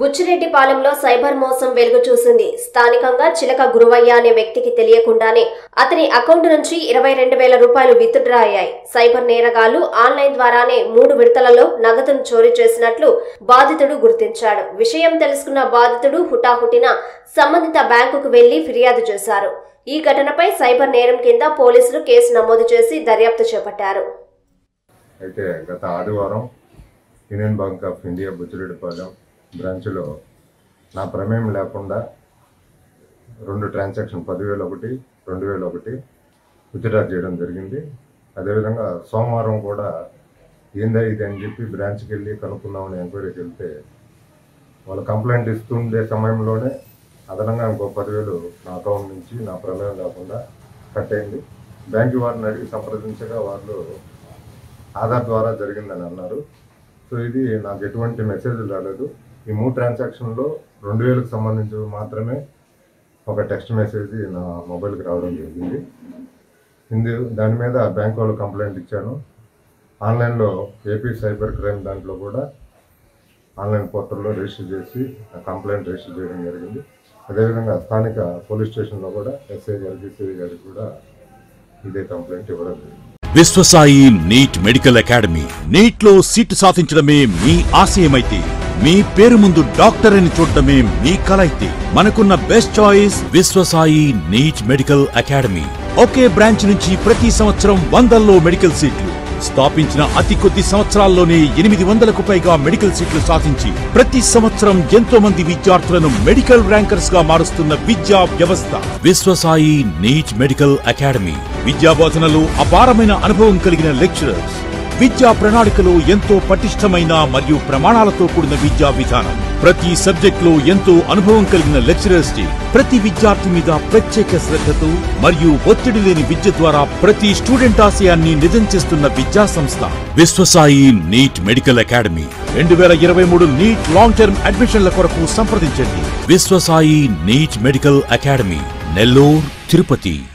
బుచ్చిరెడ్డిపాలెంలో cyber మోసం వెలుగు చూసింది స్థానికంగా చిలక గురువయ్య అనే వ్యక్తికి తెలియకుండానే అతని అకౌంట్ నుంచి ఇరవై రెండు వేల రూపాయలు విత్డ్రా అయ్యాయి సైబర్ నేరగాళ్లు ఆన్లైన్ ద్వారానే మూడు విడతలలో నగదును చోరీ చేసినట్లు బాధితుడు గుర్తించాడు విషయం తెలుసుకున్న బాధితుడు హుటాహుటిన సంబంధిత బ్యాంకుకు వెళ్లి ఫిర్యాదు చేశారు ఈ ఘటనపై సైబర్ నేరం కింద పోలీసులు కేసు నమోదు చేసి దర్యాప్తు చేపట్టారు అయితే గత ఆదివారం Union Bank of India Buchireddypalem బ్రాంచ్లో నా ప్రమేయం లేకుండా రెండు ట్రాన్సాక్షన్ పదివేలు ఒకటి రెండు వేలు ఒకటి విత్డ్రా చేయడం జరిగింది అదేవిధంగా సోమవారం కూడా ఏందా ఇది అని చెప్పి బ్రాంచ్కి వెళ్ళి కనుక్కుందామని ఎంక్వైరీకి వెళ్తే వాళ్ళు కంప్లైంట్ ఇస్తుండే సమయంలోనే అదనంగా ఇంకో పదివేలు నా అకౌంట్ నుంచి నా ప్రమేయం లేకుండా కట్ అయింది బ్యాంక్ వారిని అడిగి సంప్రదించగా వాళ్ళు ఆధార్ ద్వారా జరిగిందని అన్నారు సో ఇది నాకు ఎటువంటి మెసేజ్ రాలేదు ఈ మూడు ట్రాన్సాక్షన్లో రెండు వేలకు సంబంధించి మాత్రమే ఒక టెక్స్ట్ మెసేజ్ నా మొబైల్కి రావడం జరిగింది ఇందు దాని మీద బ్యాంక్ వాళ్ళు కంప్లైంట్ ఇచ్చాను ఆన్లైన్లో ఏపీ సైబర్ క్రైమ్ దాంట్లో కూడా ఆన్లైన్ పోర్టల్లో రిజిస్టర్ చేసి ఆ కంప్లైంట్ రిజిస్టర్ చేయడం జరిగింది అదేవిధంగా స్థానిక పోలీస్ స్టేషన్లో కూడా ఎస్ఐ గారికి సిఐ గారికి కూడా ఇదే కంప్లైంట్ ఇవ్వడం జరిగింది Vishwasai NEET medical academy NEET లో సీటు సాధించడమే మీ ఆశయమైతే మీ పేరు ముందు డాక్టర్ అని చూడడమే మీ కల అయితే మనకున్న best choice Vishwasai NEET medical academy ఒకే బ్రాంచ్ నుంచి ప్రతి సంవత్సరం వందల్లో మెడికల్ సీట్లు స్థాపించిన అతి కొద్ది సంవత్సరాల్లోనే ఎనిమిది వందలకు పైగా మెడికల్ సీట్లు సాధించి ప్రతి సంవత్సరం ఎంతో మంది విద్యార్థులను మెడికల్ ర్యాంకర్స్ గా మారుస్తున్న విద్యా వ్యవస్థ విశ్వసాయి నీట్ మెడికల్ అకాడమీ విద్యా బోధనలో అపారమైన అనుభవం కలిగిన లెక్చరర్స్ విద్యా ప్రణాళికలో ఎంతో పటిష్టమైన మరియు ప్రమాణాలతో కూడిన విద్యా విధానం ప్రతి సబ్జెక్ట్ లో ఎంతో అనుభవం కలిగిన లెక్చరర్స్ డే ప్రతి విద్యార్థి మీద ప్రత్యేక శ్రద్ధతో మరియు ఒత్తిడి లేని విద్య ద్వారా ప్రతి స్టూడెంట్ ఆశయాన్ని నిజం చేస్తున్న విద్యా సంస్థ విశ్వసాయి నీట్ మెడికల్ అకాడమీ రెండు వేల ఇరవై మూడు నీట్ లాంగ్ టర్మ్ అడ్మిషన్ల కొరకు సంప్రదించండి Vishwasai NEET medical academy Nellore Tirupati